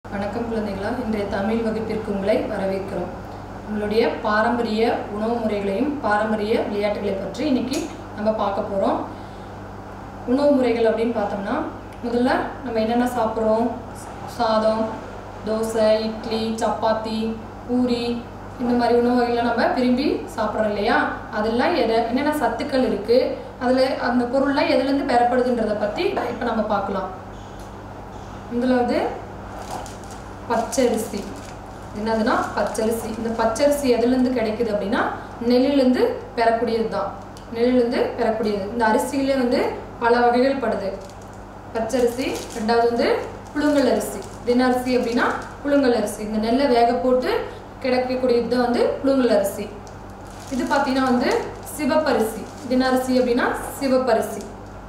வணக்கம் குழந்தைகளா இன்றைய தமிழ் வகுப்பிற்கு உங்களை வரவேற்கிறோம் உங்களுடைய பாரம்பரிய உணவு முறைகளையும் பாரம்பரிய விளையாட்டுகளை பற்றி இன்னைக்கு நம்ம பார்க்க போகிறோம் உணவு முறைகள் அப்படின்னு பார்த்தோம்னா முதல்ல நம்ம என்னென்ன சாப்பிட்றோம் சாதம் தோசை இட்லி சப்பாத்தி பூரி இந்த மாதிரி உணவு வகைகளை நம்ம விரும்பி சாப்பிட்றோம் இல்லையா அதெல்லாம் எதை என்னென்ன சத்துக்கள் இருக்குது அதில் அந்த பொருள்லாம் எதுலேருந்து பெறப்படுதுன்றதை பற்றி இப்போ நம்ம பார்க்கலாம் முதலாவது பச்சரிசி என்னதுன்னா பச்சரிசி இந்த பச்சரிசி எதுலேருந்து கிடைக்குது அப்படின்னா நெல்லிலேருந்து பெறக்கூடியது தான் நெல்லிலேருந்து பெறக்கூடியது இந்த அரிசியிலே வந்து பல வகைகள் படுது பச்சரிசி ரெண்டாவது வந்து புழுங்கல் அரிசி தின அரிசி அப்படின்னா புழுங்கல் அரிசி இந்த நெல்லை வேக போட்டு கிடைக்கக்கூடியது தான் வந்து புழுங்கல் அரிசி இது பார்த்தீங்கன்னா வந்து சிவப்பரிசி தின அரிசி அப்படின்னா சிவப்பரிசி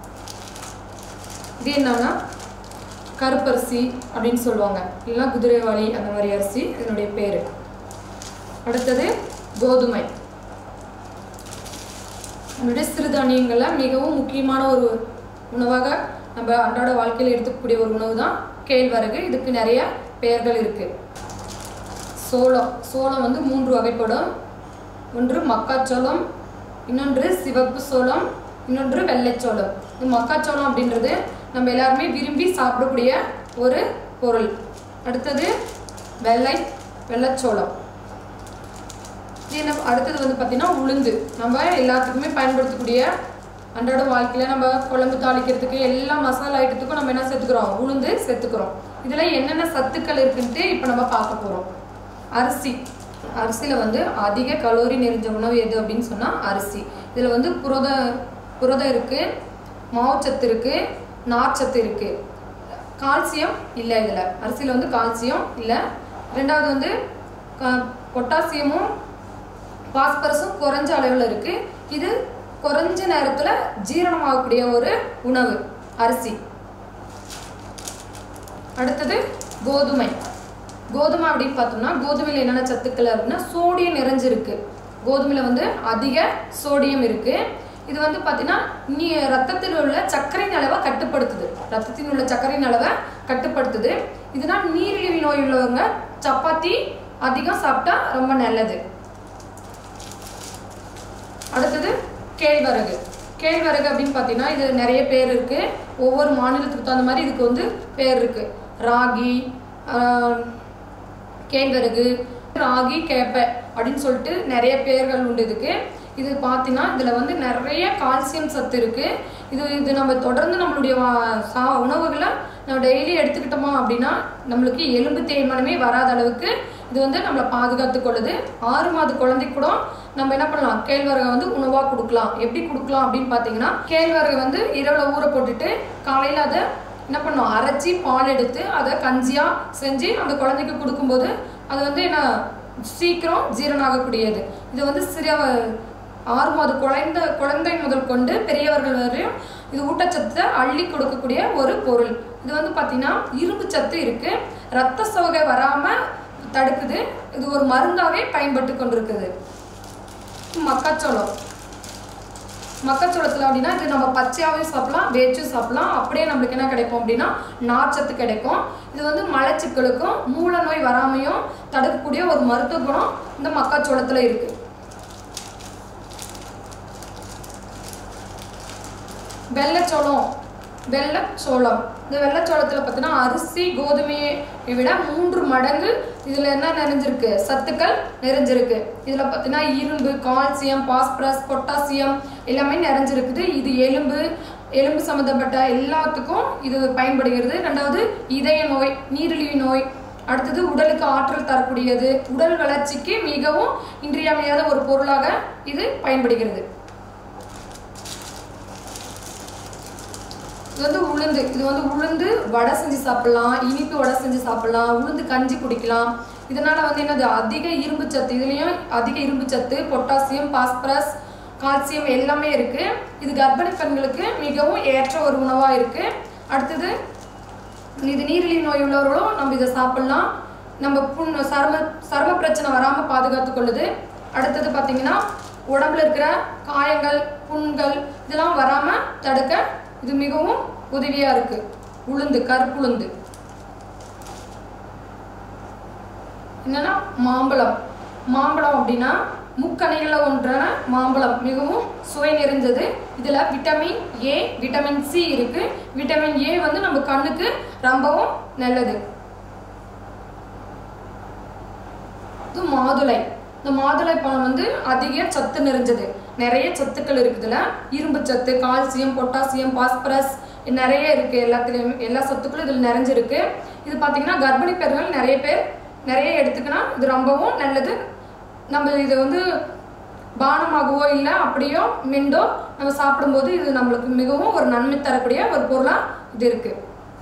இது என்னன்னா கருப்பரிசி அப்படின்னு சொல்லுவாங்க இல்லைன்னா குதிரைவாளி அந்த மாதிரி அரிசி இதனுடைய பேர் அடுத்தது கோதுமை நம்மளுடைய சிறுதானியங்களில் மிகவும் முக்கியமான ஒரு உணவாக நம்ம அன்றாட வாழ்க்கையில் எடுத்துக்கக்கூடிய ஒரு உணவு தான் கேழ்வரகு இதுக்கு நிறைய பெயர்கள் இருக்கு சோளம் சோளம் வந்து மூன்று வகைப்படும் ஒன்று மக்காச்சோளம் இன்னொன்று சிவப்பு சோளம் இன்னொன்று வெள்ளைச்சோளம் இந்த மக்காச்சோளம் அப்படின்றது நம்ம எல்லாருமே விரும்பி சாப்பிடக்கூடிய ஒரு பொருள் அடுத்தது வெள்ளை வெள்ளைச்சோளம் இது என்ன அடுத்தது வந்து பார்த்தீங்கன்னா உளுந்து நம்ம எல்லாத்துக்குமே பயன்படுத்தக்கூடிய அன்றாட வாழ்க்கையில் நம்ம குழம்பு தாளிக்கிறதுக்கு எல்லா மசாலா ஐட்டத்துக்கும் நம்ம என்ன சேர்த்துக்கிறோம் உளுந்து சேர்த்துக்கிறோம் இதில் என்னென்ன சத்துக்கள் இருக்குன்ட்டு இப்போ நம்ம பார்க்க போகிறோம் அரிசி அரிசியில் வந்து அதிக கலோரி நிறைஞ்ச உணவு எது அப்படின்னு சொன்னால் அரிசி இதில் வந்து புரத புரதம் இருக்குது மாவுச்சத்து இருக்குது நார்ச்சத்து இருக்குது கால்சியம் இல்லை இதில் அரிசியில் வந்து கால்சியம் இல்லை ரெண்டாவது வந்து க- பொட்டாசியமும் பாஸ்பரஸும் குறைஞ்ச அளவில் இருக்குது இது குறைஞ்ச நேரத்தில் ஜீரணமாகக்கூடிய ஒரு உணவு அரிசி அடுத்தது கோதுமை கோதுமை அப்படின்னு பார்த்தோம்னா கோதுமையில் என்னென்ன சத்துக்கள் இருக்குன்னா சோடியம் நிறைஞ்சிருக்கு கோதுமையில் வந்து அதிக சோடியம் இருக்கு இது வந்து பார்த்தீங்கன்னா நீ ரத்தத்தில் உள்ள சர்க்கரையின் அளவை கட்டுப்படுத்துது ரத்தத்தில் உள்ள சர்க்கரையின் அளவை கட்டுப்படுத்துது இதனால் நீரிழிவு நோய் உள்ளவங்க சப்பாத்தி அதிகம் சாப்பிட்டா ரொம்ப நல்லது அடுத்தது கேழ்வரகு கேழ்வரகு அப்படின்னு பார்த்தீங்கன்னா இது நிறைய பேர் இருக்கு ஒவ்வொரு மாநிலத்துக்கு தகுந்த மாதிரி இதுக்கு வந்து பேர் இருக்கு ராகி ஆஹ், கேழ்வரகு ராகி கேப்பை அப்படின்னு சொல்லிட்டு நிறைய பேர்கள் உண்டு இதுக்கு இது பார்த்தீங்கன்னா இதில் வந்து நிறைய கால்சியம் சத்து இருக்கு இது இது நம்ம தொடர்ந்து நம்மளுடைய வா- சா உணவுகளை நம்ம டெய்லி எடுத்துக்கிட்டோமா அப்படின்னா நம்மளுக்கு எலும்பு தேய்மானமே வராத அளவுக்கு இது வந்து நம்மளை பாதுகாத்து கொள்ளுது ஆறு மாத குழந்தைக்கு கூட நம்ம என்ன பண்ணலாம் கேழ்வரகை வந்து உணவாக கொடுக்கலாம் எப்படி கொடுக்கலாம் அப்படின்னு பார்த்தீங்கன்னா கேழ்வரகை வந்து இரவில் ஊற போட்டுட்டு காலையில் அதை என்ன பண்ணோம் அரைச்சி பால் எடுத்து அதை கஞ்சியாக செஞ்சு அந்த குழந்தைக்கு கொடுக்கும்போது அது வந்து என்ன சீக்கிரம் ஜீரணம் ஆகக்கூடியது இது வந்து சிறிய ஆறு மாத குழந்தை குழந்தை முதல் கொண்டு பெரியவர்கள் வரையும் இது ஊட்டச்சத்தை அள்ளி கொடுக்கக்கூடிய ஒரு பொருள் இது வந்து பார்த்தீங்கன்னா இரும்பு சத்து இருக்கு ரத்த சோகை வராம தடுக்குது இது ஒரு மருந்தாவே பயன்பட்டு கொண்டிருக்குது மக்காச்சோளம் மக்காச்சோளத்தில் அப்படின்னா இது நம்ம பச்சையாகவும் சாப்பிடலாம் வேச்சும் சாப்பிடலாம் அப்படியே நம்மளுக்கு என்ன கிடைக்கும் அப்படின்னா நார்ச்சத்து கிடைக்கும் இது வந்து மலச்சிக்கலுக்கும் மூல நோய் வராமையும் தடுக்கக்கூடிய ஒரு மருத்துவ குணம் இந்த மக்காச்சோளத்தில் இருக்கு வெள்ளைச்சோளம் வெள்ளைச்சோளம் இந்த வெள்ளைச்சோளத்தில் பார்த்தீங்கன்னா அரிசி கோதுமையை விட மூன்று மடங்கு இதில் என்ன நிறைஞ்சிருக்கு சத்துக்கள் நிறைஞ்சிருக்கு இதில் பார்த்தீங்கன்னா இரும்பு கால்சியம் பாஸ்பரஸ் பொட்டாசியம் எல்லாமே நிறைஞ்சிருக்குது இது எலும்பு எலும்பு சம்மந்தப்பட்ட எல்லாத்துக்கும் இது பயன்படுகிறது ரெண்டாவது இதய நோய் நீரிழிவு நோய் அடுத்தது உடலுக்கு ஆற்றல் தரக்கூடியது உடல் வளர்ச்சிக்கு மிகவும் இன்றியமையாத ஒரு பொருளாக இது பயன்படுகிறது இது வந்து உளுந்து இது வந்து உளுந்து வடை செஞ்சு சாப்பிடலாம் இனிப்பு வடை செஞ்சு சாப்பிடலாம் உளுந்து கஞ்சி குடிக்கலாம் இதனால வந்து என்னது அதிக இரும்பு சத்து இதுலயும் அதிக இரும்பு சத்து பொட்டாசியம் பாஸ்பரஸ் கால்சியம் எல்லாமே இருக்கு இது கர்ப்பிணி பெண்களுக்கு மிகவும் ஏற்ற ஒரு உணவா இருக்கு அடுத்தது இது நீரிழிவு நோய் உள்ளவர்களும் நம்ம இதை சாப்பிடலாம் நம்ம புண் சரும சரும பிரச்சனை வராம பாதுகாத்து கொள்ளுது அடுத்தது பார்த்தீங்கன்னா உடம்புல இருக்கிற காயங்கள் புண்கள் இதெல்லாம் வராம தடுக்க இது மிகவும் உதவியா இருக்கு உளுந்து கருப்புளுந்து என்னன்னா மாம்பழம் மாம்பழம் அப்படின்னா முக்கணிகளில் ஒன்றான மாம்பழம் மிகவும் சுவை நிறைந்தது இதில் விட்டமின் ஏ விட்டமின் சி இருக்கு விட்டமின் ஏ வந்து நம்ம கண்ணுக்கு ரொம்பவும் நல்லது இது மாதுளை இந்த மாதுளை பழம் வந்து அதிக சத்து நிறைஞ்சது நிறைய சத்துக்கள் இருக்குதுல இரும்பு சத்து கால்சியம் பொட்டாசியம் பாஸ்பரஸ் நிறைய இருக்கு எல்லாத்துலயும் எல்லா சத்துக்களும் இதில் நிறைஞ்சிருக்கு இது பார்த்தீங்கன்னா கர்ப்பிணி பெண்கள் நிறைய பேர் நிறைய எடுத்துக்கினா இது ரொம்பவும் நல்லது நம்ம இதை வந்து பானமாகவோ இல்லை அப்படியோ மெண்டோ நம்ம சாப்பிடும்போது இது நம்மளுக்கு மிகவும் ஒரு நன்மை தரக்கூடிய ஒரு பொருளாக இது இருக்கு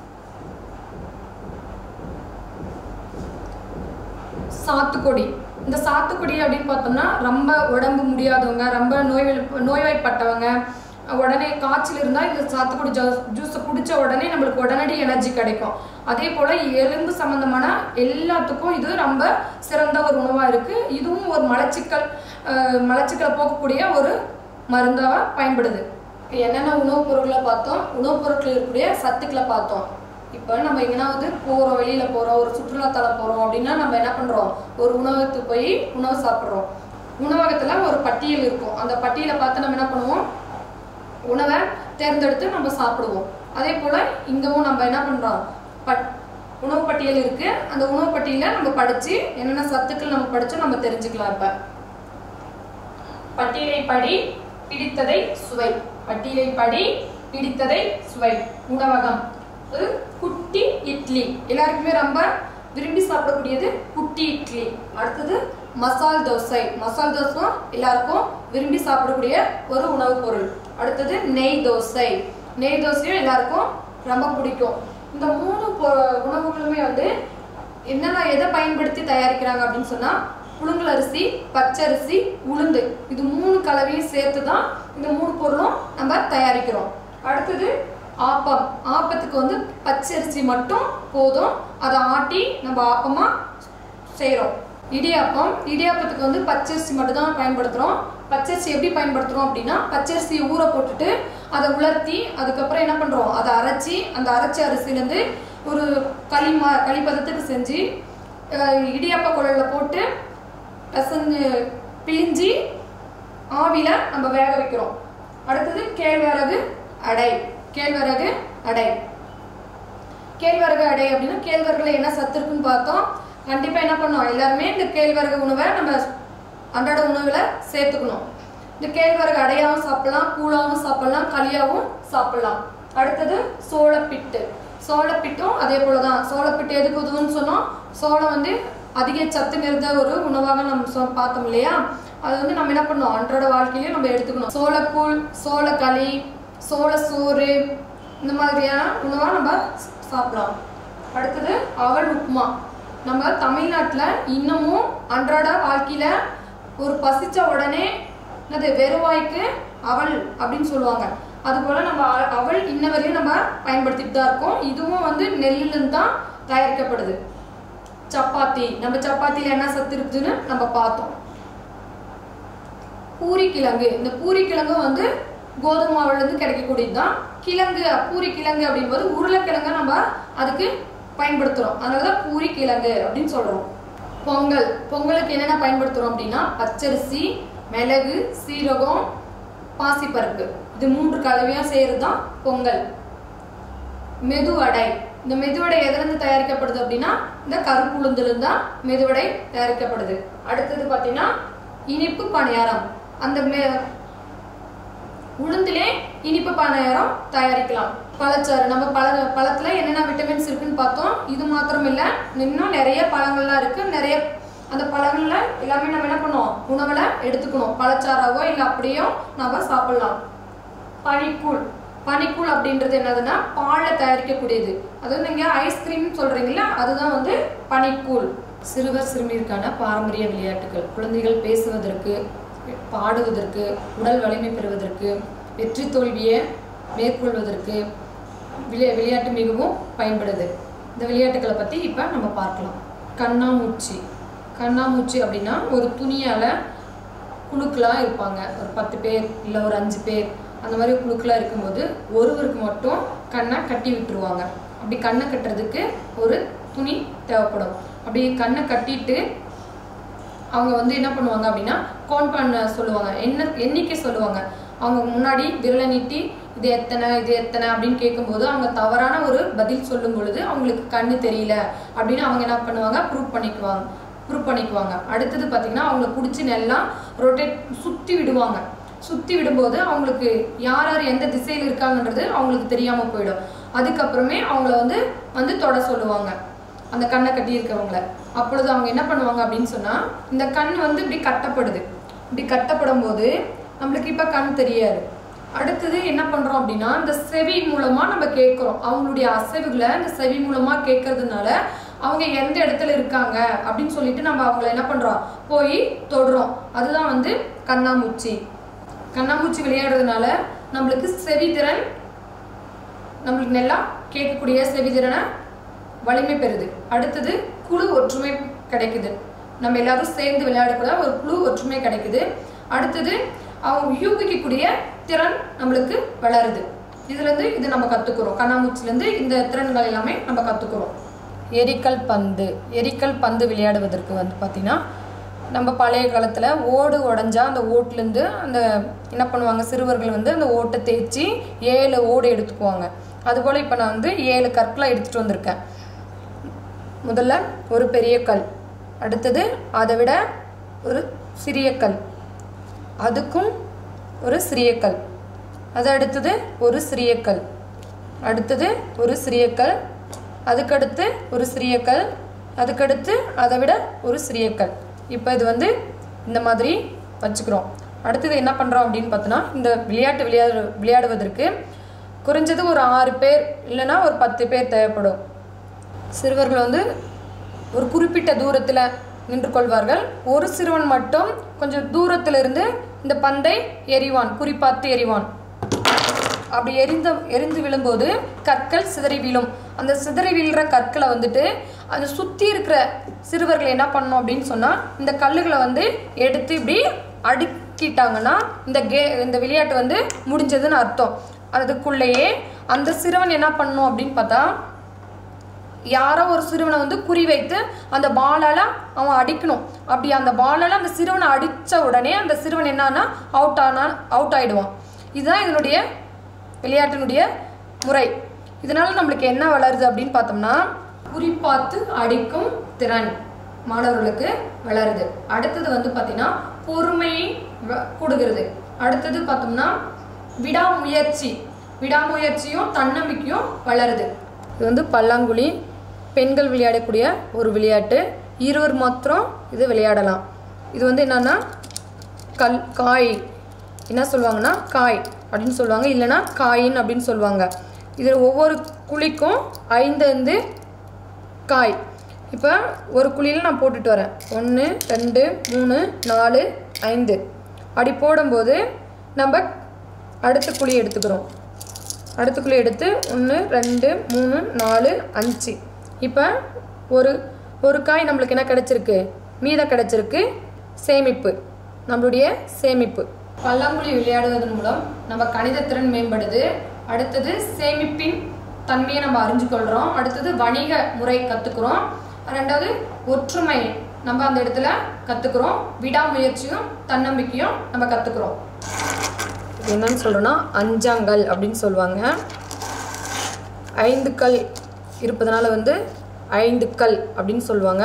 சாத்துக்குடி இந்த சாத்துக்குடி அப்படின்னு பார்த்தோம்னா ரொம்ப உடம்பு முடியாதவங்க ரொம்ப நோய் நோய்வாய்ப்பட்டவங்க உடனே காய்ச்சல் இருந்தால் இந்த சாத்துக்குடி ஜூஸ் ஜூஸை குடித்த உடனே நம்மளுக்கு உடனடி எனர்ஜி கிடைக்கும் அதே போல் எலும்பு சம்மந்தமான எல்லாத்துக்கும் இது ரொம்ப சிறந்த ஒரு உணவாக இருக்குது இதுவும் ஒரு மலச்சிக்கல் அஹ், மலச்சிக்கலை போக்கக்கூடிய ஒரு மருந்தாக பயன்படுது இப்போ என்னென்ன உணவுப் பொருட்களை பார்த்தோம் உணவுப் பொருட்கள் இருக்கக்கூடிய சத்துக்களை பார்த்தோம் இப்போ நம்ம எங்கேனாவது போகிறோம் வெளியில் போகிறோம் ஒரு சுற்றுலாத்தலம் போகிறோம் அப்படின்னா நம்ம என்ன பண்ணுறோம் ஒரு உணவகத்துக்கு போய் உணவு சாப்பிட்றோம் உணவகத்தில் ஒரு பட்டியல் இருக்கும் அந்த பட்டியலை பார்த்து நம்ம என்ன பண்ணுவோம் உணவை தேர்ந்தெடுத்து நம்ம சாப்பிடுவோம் அதே போல் இங்கவும் நம்ம என்ன பண்ணுறோம் பட் உணவு பட்டியல் இருக்குது அந்த உணவு பட்டியலை நம்ம படித்து என்னென்ன சத்துக்கள் நம்ம படித்து நம்ம தெரிஞ்சுக்கலாம் இப்போ பட்டியலை படி பிடித்ததை சுவை பட்டியலை படி பிடித்ததை சுவை உணவகம் ஒரு குட்டி இட்லி எல்லாருக்குமே ரொம்ப விரும்பி சாப்பிடக்கூடியது குட்டி இட்லி அடுத்தது மசால் தோசை மசால் தோசை எல்லாருக்கும் விரும்பி சாப்பிடக்கூடிய ஒரு உணவுப் பொருள் அடுத்தது நெய் தோசை நெய் தோசையும் எல்லாருக்கும் ரொம்ப பிடிக்கும் இந்த மூணு பொ- உணவுகளுமே வந்து என்னென்ன எதை பயன்படுத்தி தயாரிக்கிறாங்க அப்படின்னு சொன்னா புழுங்கல் அரிசி பச்சரிசி உளுந்து இது மூணு கலவையும் சேர்த்து தான் இந்த மூணு பொருளும் நம்ம தயாரிக்கிறோம் அடுத்தது ஆப்பம் ஆப்பத்துக்கு வந்து பச்சரிசி மட்டும் போதும் அதை ஆட்டி நம்ம ஆப்பமா செய்கிறோம் இடியாப்பம் இடியாப்பத்துக்கு வந்து பச்சரிசி மட்டும் தான் பயன்படுத்துகிறோம் பச்சரிசி எப்படி பயன்படுத்துகிறோம் அப்படின்னா பச்சரிசியை ஊற போட்டுட்டு அதை உலர்த்தி அதுக்கப்புறம் என்ன பண்ணுறோம் அதை அரைச்சி அந்த அரைச்ச அரிசிலேருந்து ஒரு களி மா களி பதத்துக்கு செஞ்சு அஹ், இடியாப்ப குழலில் போட்டு பிசைஞ்சு பிழிஞ்சி ஆவியில் நம்ம வேக வைக்கிறோம் அடுத்தது கேழ்வரகு அடை கேழ்வரகு அடை கேழ்வரகு அடை அப்படின்னா கேழ்வரகுல என்ன சத்து இருக்குன்னு பார்த்தோம் கண்டிப்பாக என்ன பண்ணோம் எல்லாருமே இந்த கேழ்வரகு உணவை நம்ம அன்றாட உணவில் சேர்த்துக்கணும் இந்த கேழ்வரகு அடையாவும் சாப்பிடலாம் கூழாவும் சாப்பிடலாம் களியாவும் சாப்பிடலாம் அடுத்தது சோளப்பிட்டு சோளப்பிட்டும் அதே போல தான் சோளப்பிட்டு எதுக்கு உதவுன்னு சொன்னோம் சோளம் வந்து அதிக சத்து நிறைந்த ஒரு உணவாக நம்ம சொ பார்த்தோம் இல்லையா அது வந்து நம்ம என்ன பண்ணோம் அன்றாட வாழ்க்கையிலையும் நம்ம எடுத்துக்கணும் சோளக்கூழ் சோளக்களி சோள சோறு இந்த மாதிரியான உணவாக நம்ம சாப்பிடலாம் அடுத்தது அவல் உப்புமா நம்ம தமிழ்நாட்டில் இன்னமும் அன்றாட வாழ்க்கையில் ஒரு பசிச்ச உடனே என்னது வெறுவாய்க்கு அவல் அப்படின்னு சொல்லுவாங்க அதுபோல் நம்ம அ- அவல் இன்ன வரையும் நம்ம பயன்படுத்திட்டு தான் இருக்கோம் இதுவும் வந்து நெல்லிலிருந்து தான் தயாரிக்கப்படுது சப்பாத்தி நம்ம சப்பாத்தியில் என்ன சத்து இருக்குதுன்னு நம்ம பார்த்தோம் பூரி கிழங்கு இந்த பூரி கிழங்கு வந்து கோதுமை மாவுலேருந்து கிடைக்கக்கூடியது தான் கிழங்கு பூரி கிழங்கு அப்படின்போது உருளைக்கிழங்க நம்ம அதுக்கு பயன்படுத்துகிறோம் அதனால தான் பூரி கிழங்கு அப்படின்னு சொல்கிறோம் பொங்கல் பொங்கலுக்கு என்னென்ன பயன்படுத்துகிறோம் அப்படின்னா பச்சரிசி மிளகு சீரகம் பாசிப்பருப்பு இது மூன்று கலவையாக செய்கிறது தான் பொங்கல் மெதுவடை இந்த மெதுவடை எதுலேருந்து தயாரிக்கப்படுது அப்படின்னா இந்த கருப்பு உளுந்துலேருந்து தான் மெதுவடை தயாரிக்கப்படுது அடுத்தது பார்த்தீங்கன்னா இனிப்பு பணியாரம் அந்த மெ உளுந்திலே இனிப்பு பணியாரம் தயாரிக்கலாம் பழச்சாறு நம்ம பழ பழத்துல என்னென்ன விட்டமின்ஸ் இருக்குன்னு பார்த்தோம் இது மாத்திரம் இல்லை இன்னும் நிறைய பழங்கள்லாம் இருக்கு நிறைய அந்த பழங்கள்ல எல்லாமே நம்ம என்ன பண்ணோம் உணவுல எடுத்துக்கணும் பழச்சாறாவோ இல்லை அப்படியோ நம்ம சாப்பிடலாம் பனிக்கூழ் பனிக்கூழ் அப்படின்றது என்னதுன்னா பாலில் தயாரிக்கக்கூடியது அதாவது நீங்கள் ஐஸ்கிரீம் சொல்கிறீங்களா அதுதான் வந்து பனிக்கூழ் சிறுவர் சிறுமியருக்கான பாரம்பரிய விளையாட்டுகள் குழந்தைகள் பேசுவதற்கு பாடுவதற்கு உடல் வலிமை பெறுவதற்கு வெற்றி தோல்வியை மேற்கொள்வதற்கு விளையா விளையாட்டு மிகவும் பயன்படுது இந்த விளையாட்டுகளை பற்றி இப்போ நம்ம பார்க்கலாம் கண்ணாமூச்சி கண்ணாமூச்சி அப்படின்னா ஒரு துணியால் குழுக்களாக இருப்பாங்க ஒரு பத்து பேர் இல்லை ஒரு அஞ்சு பேர் அந்த மாதிரி குழுக்களாக இருக்கும்போது ஒருவருக்கு மட்டும் கண்ணை கட்டி விட்டுருவாங்க அப்படி கண்ணை கட்டுறதுக்கு ஒரு துணி தேவைப்படும் அப்படி கண்ணை கட்டிட்டு அவங்க வந்து என்ன பண்ணுவாங்க அப்படின்னா கவுண்ட் பண்ண சொல்லுவாங்க என்ன எண்ணிக்கை சொல்லுவாங்க அவங்க முன்னாடி விரலை நீட்டி இது எத்தனை இது எத்தனை அப்படின்னு கேட்கும்போது அவங்க தவறான ஒரு பதில் சொல்லும் பொழுது அவங்களுக்கு கண்ணு தெரியல அப்படின்னு அவங்க என்ன பண்ணுவாங்க ப்ரூவ் பண்ணிக்குவாங்க ப்ரூவ் பண்ணிக்குவாங்க அடுத்தது பார்த்தீங்கன்னா அவங்கள பிடிச்சி நல்லா ரொட்டேட் சுற்றி விடுவாங்க சுற்றி விடும்போது அவங்களுக்கு யார் யார் எந்த திசையில் இருக்காங்கன்றது அவங்களுக்கு தெரியாமல் போயிடும் அதுக்கப்புறமே அவங்கள வந்து வந்து தொட சொல்லுவாங்க அந்த கண்ணை கட்டி இருக்கவங்கள அப்பொழுது அவங்க என்ன பண்ணுவாங்க அப்படின்னு சொன்னால் இந்த கண் வந்து இப்படி கட்டப்படுது இப்படி கட்டப்படும் போது நம்மளுக்கு இப்போ கண் தெரியாது அடுத்தது என்ன பண்ணுறோம் அப்படின்னா இந்த செவி மூலமாக நம்ம கேட்குறோம் அவங்களுடைய அசைவுகளை இந்த செவி மூலமாக கேட்கறதுனால அவங்க எந்த இடத்துல இருக்காங்க அப்படின்னு சொல்லிட்டு நம்ம அவங்கள என்ன பண்ணுறோம் போய் தொடுறோம் அதுதான் வந்து கண்ணாமூச்சி கண்ணாமூச்சி விளையாடுறதுனால நம்மளுக்கு செவித்திறன் நம்மளுக்கு நல்லா கேட்கக்கூடிய செவித்திறனை வலிமை பெறுது அடுத்தது குழு ஒற்றுமை கிடைக்குது நம்ம எல்லாரும் சேர்ந்து விளையாடக்கூட ஒரு குழு ஒற்றுமை கிடைக்குது அடுத்தது அவங்க யூகிக்கக்கூடிய திறன் நம்மளுக்கு வளருது இதுலேருந்து இது நம்ம கற்றுக்குறோம் கண்ணாமூச்சிலேருந்து இந்த திறன்கள் எல்லாமே நம்ம கற்றுக்குறோம் எரிக்கல் பந்து எரிக்கல் பந்து விளையாடுவதற்கு வந்து பார்த்திங்கன்னா நம்ம பழைய காலத்தில் ஓடு உடஞ்சா அந்த ஓட்டுலேருந்து அந்த என்ன பண்ணுவாங்க சிறுவர்கள் வந்து அந்த ஓட்டை தேய்ச்சி ஏழு ஓடு எடுத்துக்குவாங்க அதுபோல் இப்போ நான் வந்து ஏழு கற்களை எடுத்துகிட்டு வந்திருக்கேன் முதல்ல ஒரு பெரிய கல் அடுத்தது அதை விட ஒரு சிறிய கல் அதுக்கும் ஒரு சிறிய கல் அது அடுத்தது ஒரு சிறிய கல் அடுத்தது ஒரு சிறிய கல் அதுக்கடுத்து ஒரு சிறிய கல் அதுக்கடுத்து அதை விட ஒரு சிறிய கல் இப்போ இது வந்து இந்த மாதிரி வச்சுக்கிறோம் அடுத்தது என்ன பண்ணுறோம் அப்படின்னு பார்த்தோன்னா இந்த விளையாட்டு விளையாடு விளையாடுவதற்கு குறைஞ்சது ஒரு ஆறு பேர் இல்லைன்னா ஒரு பத்து பேர் தேவைப்படும் சிறுவர்கள் வந்து ஒரு குறிப்பிட்ட தூரத்தில் நின்று கொள்வார்கள் ஒரு சிறுவன் மட்டும் கொஞ்சம் தூரத்துல இருந்து இந்த பந்தை எறிவான் குறிப்பார்த்து எறிவான் அப்படி எரிந்த எரிந்து விழும்போது கற்கள் சிதறி விழும் அந்த சிதறி விழுற கற்களை வந்துட்டு அந்த சுற்றி இருக்கிற சிறுவர்கள் என்ன பண்ணணும் அப்படின்னு சொன்னால் இந்த கல்லுகளை வந்து எடுத்து இப்படி அடுக்கிட்டாங்கன்னா இந்த கே இந்த விளையாட்டு வந்து முடிஞ்சதுன்னு அர்த்தம் அதுக்குள்ளேயே அந்த சிறுவன் என்ன பண்ணணும் அப்படின்னு பார்த்தா யாரோ ஒரு சிறுவனை வந்து குறி வைத்து அந்த பாலால அவன் அடிக்கணும் அப்படி அந்த பாலால அந்த சிறுவனை அடித்த உடனே அந்த சிறுவன் என்னன்னா அவுட் ஆனா அவுட் ஆயிடுவான் இதுதான் இதனுடைய விளையாட்டினுடைய முறை இதனால நம்மளுக்கு என்ன வளருது அப்படின்னு பார்த்தோம்னா குறிப்பாத்து அடிக்கும் திறன் மாணவர்களுக்கு வளருது அடுத்தது வந்து பார்த்தீங்கன்னா பொறுமையை வ- கொடுக்கிறது அடுத்தது பார்த்தோம்னா விடாமுயற்சி விடாமுயற்சியும் தன்னம்பிக்கையும் வளருது இது வந்து பல்லாங்குழி பெண்கள் விளையாடக்கூடிய ஒரு விளையாட்டு இருவர் மாத்திரம் இது விளையாடலாம் இது வந்து என்னன்னா கல் காய் என்ன சொல்லுவாங்கன்னா காய் அப்படின்னு சொல்லுவாங்க இல்லைன்னா காயின் அப்படின்னு சொல்லுவாங்க இதில் ஒவ்வொரு குழிக்கும் ஐந்து ஐந்து காய் இப்போ ஒரு குழியில் நான் போட்டுட்டு வரேன் ஒன்று ரெண்டு மூணு நாலு ஐந்து அப்படி போடும்போது நம்ம அடுத்த குழி எடுத்துக்கிறோம் அடுத்த குழி எடுத்து ஒன்று ரெண்டு மூணு நாலு அஞ்சு இப்போ ஒரு ஒரு காய் நம்மளுக்கு என்ன கிடச்சிருக்கு மீதம் கிடச்சிருக்கு சேமிப்பு நம்மளுடைய சேமிப்பு பல்லாங்குழி விளையாடுவதன் மூலம் நம்ம கணிதத்திறன் மேம்படுது அடுத்தது சேமிப்பின் தன்மையை நம்ம அறிஞ்சுக்கொள்கிறோம் அடுத்தது வணிக முறை கற்றுக்குறோம் ரெண்டாவது ஒற்றுமை நம்ம அந்த இடத்துல கற்றுக்குறோம் விடாமுயற்சியும் தன்னம்பிக்கையும் நம்ம கற்றுக்குறோம் இது என்னன்னு சொல்கிறோன்னா அஞ்சாங்கல் அப்படின்னு சொல்லுவாங்க ஐந்து கல் இருப்பதனால வந்து ஐந்து கல் அப்படின்னு சொல்லுவாங்க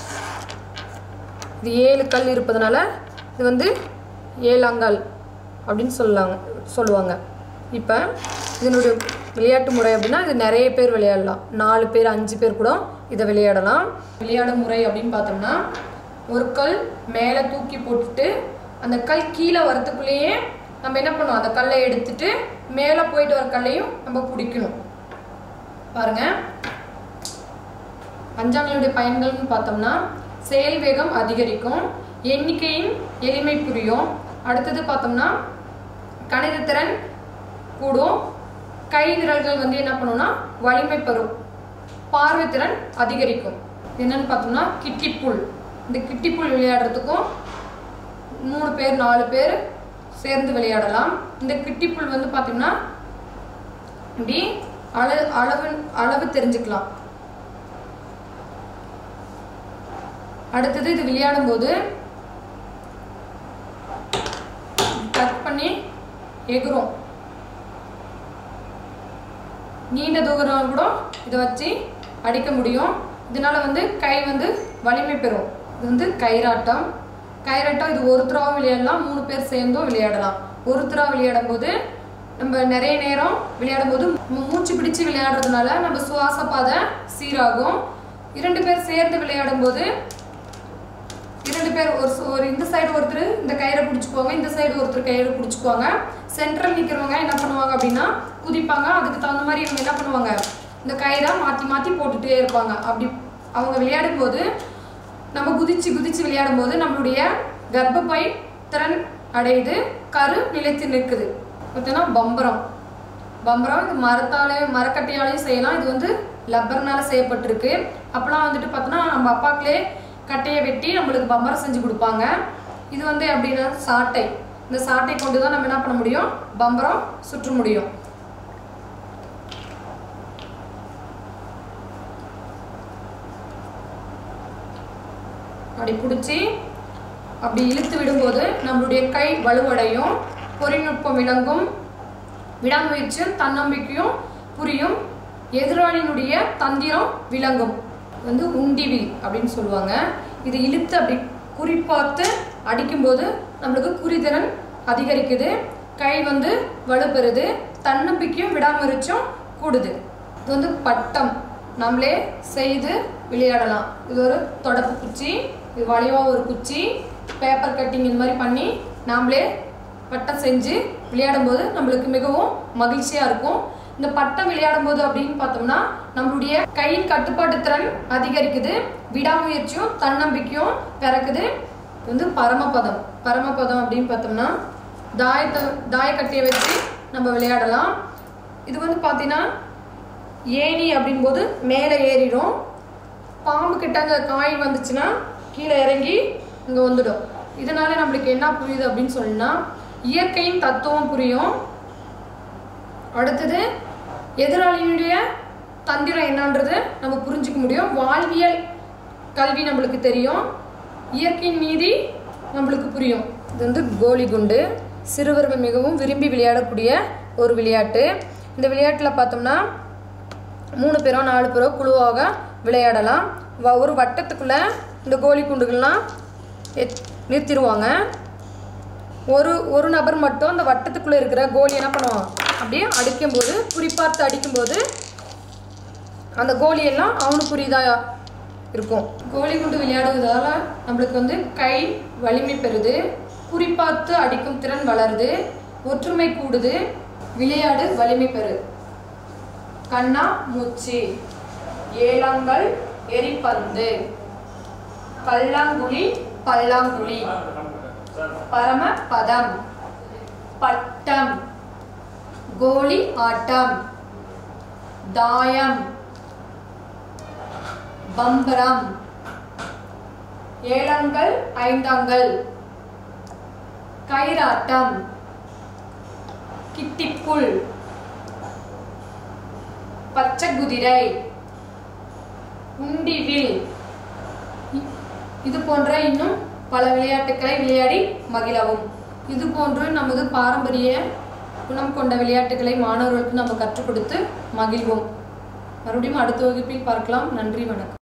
இது ஏழு கல் இருப்பதனால இது வந்து ஏழாங்கால் அப்படின்னு சொல்லாங்க சொல்லுவாங்க இப்போ இதனுடைய விளையாட்டு முறை அப்படின்னா இது நிறைய பேர் விளையாடலாம் நாலு பேர் அஞ்சு பேர் கூட இதை விளையாடலாம் விளையாடும் முறை அப்படின்னு பார்த்தோம்னா ஒரு கல் மேலே தூக்கி போட்டுட்டு அந்த கல் கீழே வரத்துக்குள்ளேயே நம்ம என்ன பண்ணுவோம் அந்த கல்லை எடுத்துட்டு மேலே போயிட்டு வர கல்லையும் நம்ம பிடிக்கணும் பாருங்க பஞ்சாங்களுடைய பயன்கள்னு பார்த்தோம்னா செயல் வேகம் அதிகரிக்கும் எண்ணிக்கையின் எளிமை புரியும் அடுத்தது பார்த்தோம்னா கணிதத்திறன் கூடும் கை விரல்கள் வந்து என்ன பண்ணும்னா வலிமை பெறும் பார்வைத்திறன் அதிகரிக்கும் என்னன்னு பார்த்தோம்னா கிட்டிப்புல் இந்த கிட்டிப்புல் விளையாடுறதுக்கும் மூணு பேர் நாலு பேர் சேர்ந்து விளையாடலாம் இந்த கிட்டிப்புல் வந்து பார்த்தீங்கன்னா இப்படி அளவு அளவு அளவு தெரிஞ்சுக்கலாம் அடுத்தது இது விளையாடும் போது கட் பண்ணி எகுரும் நீண்ட தூரம் கூட இதை வச்சு அடிக்க முடியும் இதனால வந்து கை வந்து வலிமை பெறும் இது வந்து கயிறாட்டம் கயிறாட்டம் இது ஒருத்தராகவும் விளையாடலாம் மூணு பேர் சேர்ந்தும் விளையாடலாம் ஒருத்தராக விளையாடும் போது நம்ம நிறைய நேரம் விளையாடும் போது மூ- மூச்சு பிடிச்சு விளையாடுறதுனால நம்ம சுவாச பாதை சீராகும் இரண்டு பேர் சேர்ந்து விளையாடும் போது இரண்டு பேர் ஒரு சு- ஒரு இந்த சைடு ஒருத்தர் இந்த கயிறை பிடிச்சிக்குவாங்க இந்த சைடு ஒருத்தர் கயிறு பிடிச்சிக்குவாங்க சென்ட்ரல் நிற்கிறவங்க என்ன பண்ணுவாங்க அப்படின்னா குதிப்பாங்க அதுக்கு தகுந்த மாதிரி இவங்க என்ன பண்ணுவாங்க இந்த கயிறை மாற்றி மாற்றி போட்டுட்டே இருப்பாங்க அப்படி அவங்க விளையாடும் போது நம்ம குதிச்சு குதிச்சு விளையாடும் போது நம்மளுடைய கர்ப்பப்பை திறன் அடையுது கரு நிலைத்து நிற்குது பார்த்தீங்கன்னா பம்பரம் பம்பரம் இது மரத்தாலே மரக்கட்டையாலையும் செய்யலாம் இது வந்து லப்பர்னால செய்யப்பட்டிருக்கு அப்போலாம் வந்துட்டு பார்த்தோன்னா நம்ம அப்பாக்களே கட்டையை வெட்டி நம்மளுக்கு பம்பரம் செஞ்சு கொடுப்பாங்க இது வந்து எப்படின்னா சாட்டை இந்த சாட்டை கொண்டு தான் நம்ம என்ன பண்ண முடியும் பம்பரம் சுற்ற முடியும் அப்படி பிடிச்சி அப்படி இழுத்து விடும்போது நம்மளுடைய கை வலுவடையும் பொறிநுட்பம் விளங்கும் விடாமுயற்சியும் தன்னம்பிக்கையும் புரியும் எதிராளியினுடைய தந்திரம் விளங்கும் இது வந்து உண்டிவில் அப்படின்னு சொல்லுவாங்க இது இழுத்து அப்படி குறிப்பார்த்து அடிக்கும்போது நம்மளுக்கு குறித்திறன் அதிகரிக்குது கை வந்து வலுப்பெறுது தன்னம்பிக்கையும் விடாமுயற்சியும் கூடுது இது வந்து பட்டம் நம்மளே செய்து விளையாடலாம் இது ஒரு தொடப்பு குச்சி இது வளைவாக ஒரு குச்சி பேப்பர் கட்டிங் இந்த மாதிரி பண்ணி நாமளே பட்டம் செஞ்சு விளையாடும்போது நம்மளுக்கு மிகவும் மகிழ்ச்சியாக இருக்கும் இந்த பட்டம் விளையாடும் போது அப்படின்னு பார்த்தோம்னா நம்மளுடைய கையின் கட்டுப்பாட்டு திறன் அதிகரிக்குது விடாமுயற்சியும் தன்னம்பிக்கையும் பிறக்குது இது வந்து பரமபதம் பரமபதம் அப்படின்னு பார்த்தோம்னா தாயத்தை தாயக்கட்டையை வச்சு நம்ம விளையாடலாம் இது வந்து பார்த்தீங்கன்னா ஏணி அப்படின்போது மேலே ஏறிடும் பாம்பு கிட்ட அந்த காய் வந்துச்சுன்னா கீழே இறங்கி இங்கே வந்துடும் இதனால நம்மளுக்கு என்ன புரியுது அப்படின்னு சொன்னா இயற்கையின் தத்துவம் புரியும் அடுத்தது எதிராளியினுடைய தந்திரம் என்னன்றது நம்ம புரிஞ்சுக்க முடியும் வாழ்வியல் கல்வி நம்மளுக்கு தெரியும் இயற்கையின் நீதி நம்மளுக்கு புரியும் இது வந்து கோலி குண்டு சிறுவர்கள் மிகவும் விரும்பி விளையாடக்கூடிய ஒரு விளையாட்டு இந்த விளையாட்டில் பார்த்தோம்னா மூணு பேரோ நாலு பேரோ குழுவாக விளையாடலாம் வ- ஒரு வட்டத்துக்குள்ளே இந்த கோலி குண்டுகள்லாம் எத்- நிறுத்திடுவாங்க ஒரு ஒரு நபர் மட்டும் அந்த வட்டத்துக்குள்ளே இருக்கிற கோலி என்ன பண்ணுவான் அப்படியே அடிக்கும்போது குறிப்பார்த்து அடிக்கும்போது அந்த கோலியெல்லாம் அவனுக்கு புரியுதா இருக்கும் கோலி குண்டு விளையாடுவதால நம்மளுக்கு வந்து கை வலிமை பெறுது குறிப்பார்த்து அடிக்கும் திறன் வளருது ஒற்றுமை கூடுது விளையாடு வலிமை பெறு கண்ணா மூச்சி ஏலங்கள் எரிப்பந்து கல்லாங்குழி பல்லாங்குழி பரம பதம் பட்டம் கோலி ஆட்டம் தாயம் பம்பரம் ஏலங்கள் ஐந்தாங்கள் கயிறாட்டம் கிட்டிப்புல் பச்சை குதிரை உண்டிவில் இ- இது போன்ற இன்னும் பல விளையாட்டுக்களை விளையாடி மகிழவும் இது போன்று நமது பாரம்பரிய குணம் கொண்ட விளையாட்டுகளை மாணவர்களுக்கு நம்ம கற்றுக் கொடுத்து மகிழ்வோம் மறுபடியும் அடுத்த வகுப்பில் பார்க்கலாம் நன்றி வணக்கம்